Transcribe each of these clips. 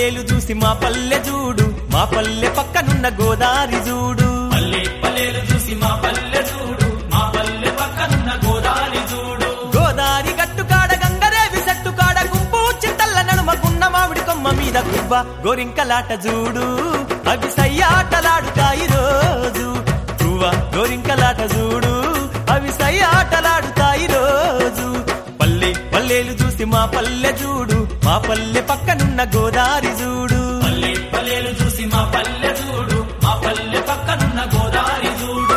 పల్లెలు చూసి మా పల్లె చూడు మా పల్లె పక్కనున్న గోదారి చూడు పల్లె పల్లెలు చూసి మా పల్లె చూడు మా పల్లె పక్కనున్న గోదావరి చూడు గోదారి గట్టు కాడ గంగరేవి చెట్టు కాడ గుంపు చింతల్ల నడుమ గున్న మామిడి కొమ్మ మీద గువ్వ గోరింకలాట చూడు అవి సయ్యాటలాడుతాయి రోజు గువ్వ గోరింకలాట చూడు అవి సయ్యాటలాడుతాయి రోజు పల్లె పల్లెలు చూసి మా పల్లె చూడు మా పల్లె పక్కనున్న గోదారి చూడు పల్లె పల్లెలు చూసి మా పల్లె చూడు మా పల్లె పక్కనున్న గోదావరి చూడు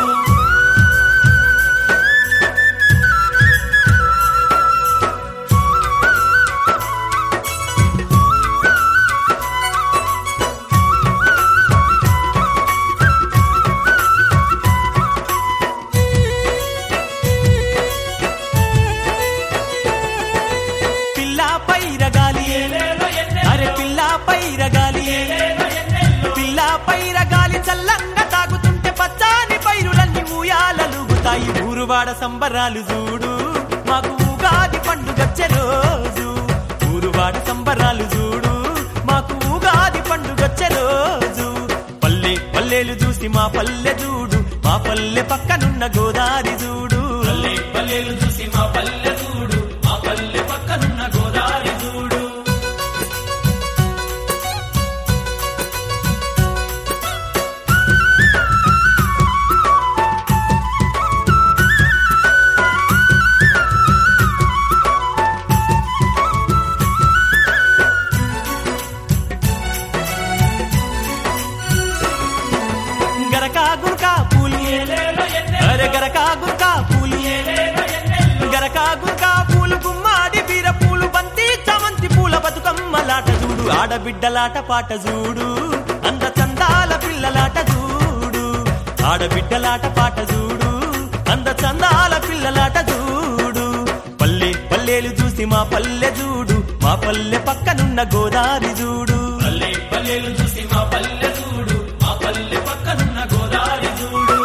పిల్ల పైరగాలి ఏలేలో ఎన్నెల్లో అరే పిల్ల పైరగాలి ఏలేలో ఎన్నెల్లో పిల్ల పైరగాలి చల్లంగా తాగుతుంటే పచ్చాని పైరులన్నీ ఊయాలలుగుతాయి ఊరువాడ సంబరాలు చూడు మాకు ఉగాది పండుగచ్చే రోజు ఊరువాడ సంబరాలు చూడు మాకు ఉగాది పండుగచ్చే రోజు పల్లె పల్లెలు చూసి మా పల్లె చూడు మా పల్లె పక్కనున్న గోదారి చూడు పల్లె పల్లెలు చూసి మా పల్లె చూడు మా పల్లె పక్కనున్న గోదావరి చూడు గరకా గురకా పూలు ఏలేలో ఎన్నెల్లో అరే గరకా గురకా పూలు ఏలేలో ఎన్నెల్లో గరకా గురకా పూలు గుమ్మాడి బీర పూలు బంతి చామంతి పూల బతుకమ్మలాట చూడు ఆడబిడ్డలాట పాట చూడు అంద చందాల పిల్లలాట చూడు ఆడబిడ్డలాట పాట చూడు అంద చందాల పిల్లలాట చూడు పల్లె పల్లెలు చూసి మా పల్లె చూడు మా పల్లె పక్కనున్న గోదారి చూడు పల్లె పల్లెలు చూసి మా పల్లె చూడు మా పల్లె పక్కనున్న గోదావరి చూడు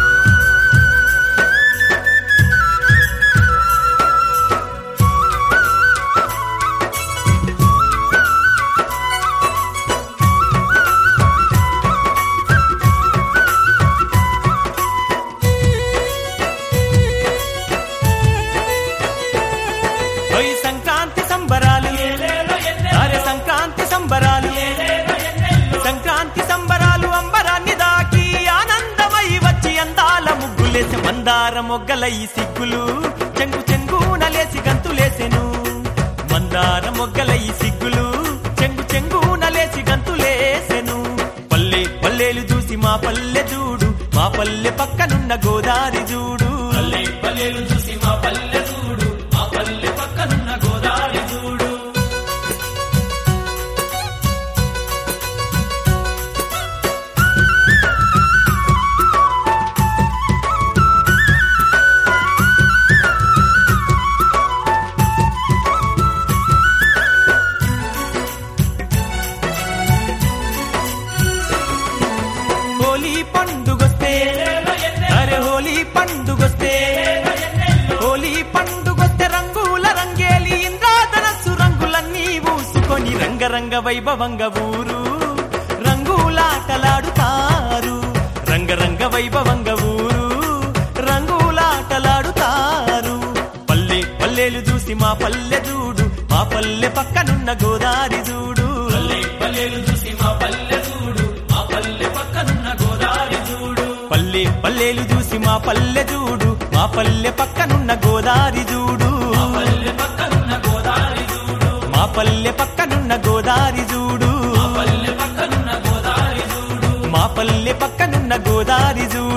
ఓయ్ సంక్రాంతి సంబరాలు ఏలేలో ఎన్నెల్లో అరే సంక్రాంతి సంబరాలు ఏలేలో ఎన్నెల్లో సంక్రాంతి సంబరాలు అంబరాన్ని దాకి ఆనందమై వచ్చి అందాల ముగ్గులేసి మందార మొగ్గలై సిగ్గులు చెంగు చెంగునలేసి గంతులేసెను మందార మొగ్గలై సిగ్గులు చెంగు చెంగునలేసి గంతులేసెను పల్లె పల్లెలు చూసి మా పల్లె చూడు మా పల్లె పక్కనున్న గోదారి చూడు పల్లె పల్లెలు చూసి మా పల్లె చూడు మా పల్లె పక్కనున్న గోదావరి చూడు హోలీ పండుగొస్తే ఏలేలో ఎన్నెల్లో అరే హోలీ పండుగొస్తే ఏలేలో ఎన్నెల్లో హోలీ పండుగొస్తే రంగుల రంగేలి ఇంద్రాధనస్సు రంగులన్నీ ఊసుకొని రంగరంగ వైభవంగ ఊరు రంగులాటలాడుతారు రంగరంగ వైభవంగ ఊరు రంగులాటలాడుతారు పల్లె పల్లెలు చూసి మా పల్లె చూడు మా పల్లె పక్కనున్న గోదారి చూడు పల్లె పల్లెలు చూసి మా పల్లె చూడు మా పల్లె పక్కనున్న గోదావరి చూడు పల్లె పల్లెలు చూసి మా పల్లె చూడు మా పల్లె పక్కనున్న గోదారి చూడు మా పల్లె పక్కనున్న గోదావరి చూడు మా పల్లె పక్కనున్న గోదారి చూడు మా పల్లె పక్కనున్న గోదావరి చూడు మా పల్లె పక్కనున్న గోదారి చూడు